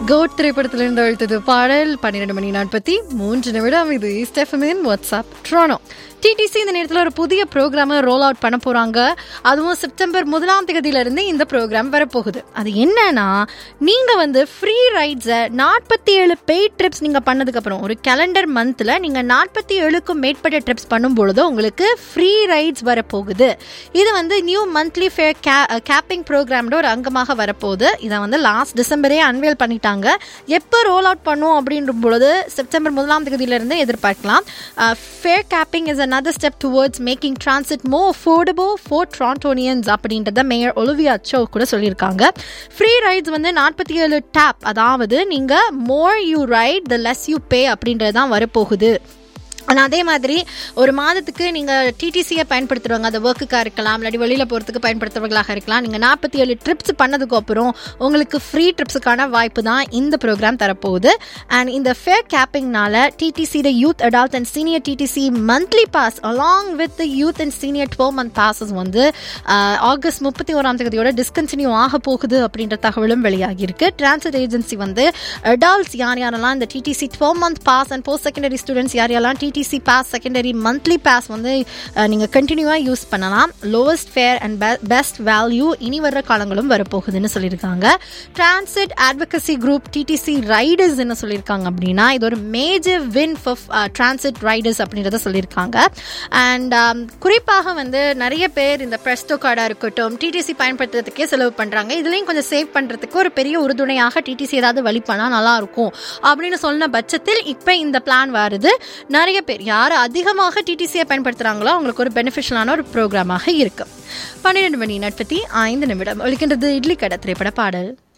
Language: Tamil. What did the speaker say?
கோட் திரைப்படத்திலிருந்து அழுத்தது பாடல் பன்னிரெண்டு மணி நாற்பத்தி மூன்று நிமிடம் இது ஸ்டெஃபமின் வாட்ஸ்அப் ட்ரானோ டிடிசி இந்த நேரத்தில் ஒரு புதிய ப்ரோக்ராமை ரோல் அவுட் பண்ண போகிறாங்க அதுவும் செப்டம்பர் முதலாம் தேதியிலிருந்து இந்த ப்ரோக்ராம் வரப்போகுது அது என்னன்னா நீங்கள் வந்து ஃப்ரீ ரைட்ஸை நாற்பத்தி ஏழு பெய்ட் ட்ரிப்ஸ் நீங்கள் பண்ணதுக்கப்புறம் ஒரு கேலண்டர் மந்தில் நீங்கள் நாற்பத்தி ஏழுக்கும் மேற்பட்ட ட்ரிப்ஸ் பண்ணும் பொழுது உங்களுக்கு ஃப்ரீ ரைட்ஸ் வரப்போகுது இது வந்து நியூ மந்த்லி ஃபேர் கே கேப்பிங் ப்ரோக்ராமோட ஒரு அங்கமாக வரப்போகுது இதை வந்து லாஸ்ட் டிசம்பரே அன்வேல் பண்ணிட்டாங்க எப்போ ரோல் அவுட் பண்ணும் அப்படின்ற பொழுது செப்டம்பர் முதலாம் தேதியிலிருந்து எதிர்பார்க்கலாம் fare capping is another step towards making transit more affordable for Torontonians அப்படின்றத மேயர் ஒலிவியா சோ கூட சொல்லியிருக்காங்க ஃப்ரீ ரைட்ஸ் வந்து நாற்பத்தி ஏழு டேப் அதாவது நீங்கள் more you ride the less you pay அப்படின்றது தான் வரப்போகுது ஆனால் அதே மாதிரி ஒரு மாதத்துக்கு நீங்கள் டிடிசியை பயன்படுத்துகிறவங்க அந்த ஒர்க்குக்காக இருக்கலாம் இல்லாட்டி வெளியில் போகிறதுக்கு பயன்படுத்துறவங்களாக இருக்கலாம் நீங்கள் நாற்பத்தி ஏழு ட்ரிப்ஸ் பண்ணதுக்கு அப்புறம் உங்களுக்கு ஃப்ரீ ட்ரிப்ஸுக்கான வாய்ப்பு தான் இந்த ப்ரோக்ராம் தரப்போகுது அண்ட் இந்த ஃபேர் கேப்பிங்னால TTC the youth adult and senior TTC monthly pass along with the youth and senior twelve month passes வந்து ஆகஸ்ட் முப்பத்தி ஓராம் தேதியோட டிஸ்கண்டினியூ ஆக போகுது அப்படின்ற தகவலும் வெளியாகியிருக்கு டிரான்ஸ்போர்ட் ஏஜென்சி வந்து அடால்ட்ஸ் யார் யாரெல்லாம் இந்த TTC twelve month pass and post secondary students யார் யாரெல்லாம் TTC pass secondary monthly pass வந்து நீங்கள் கண்டினியூவாக யூஸ் பண்ணலாம் lowest fare and best value இனி வர்ற காலங்களும் வரப்போகுதுன்னு சொல்லியிருக்காங்க transit advocacy group TTC riders என்ன சொல்லியிருக்காங்க அப்படின்னா இது ஒரு major win for transit riders அப்படின்றத சொல்லியிருக்காங்க அண்ட் குறிப்பாக வந்து நிறைய பேர் இந்த ப்ரெஸ்டோ கார்டாக இருக்கட்டும் டிடிசி பயன்படுத்துறதுக்கே செலவு பண்ணுறாங்க இதுலேயும் கொஞ்சம் சேவ் பண்ணுறதுக்கு ஒரு பெரிய உறுதுணையாக டிடிசி ஏதாவது வழி பண்ணால் நல்லாயிருக்கும் அப்படின்னு சொன்ன பட்சத்தில் இப்போ இந்த பிளான் வருது நிறைய பேர் யார் அதிகமாக டிடிசியை பயன்படுத்துகிறாங்களோ அவங்களுக்கு ஒரு பெனிஃபிஷியலான ஒரு ப்ரோக்ராமாக இருக்கு பன்னிரெண்டு மணி நாற்பத்தி ஐந்து நிமிடம் ஒழிக்கின்றது இட்லி கடை திரைப்பட பாடல்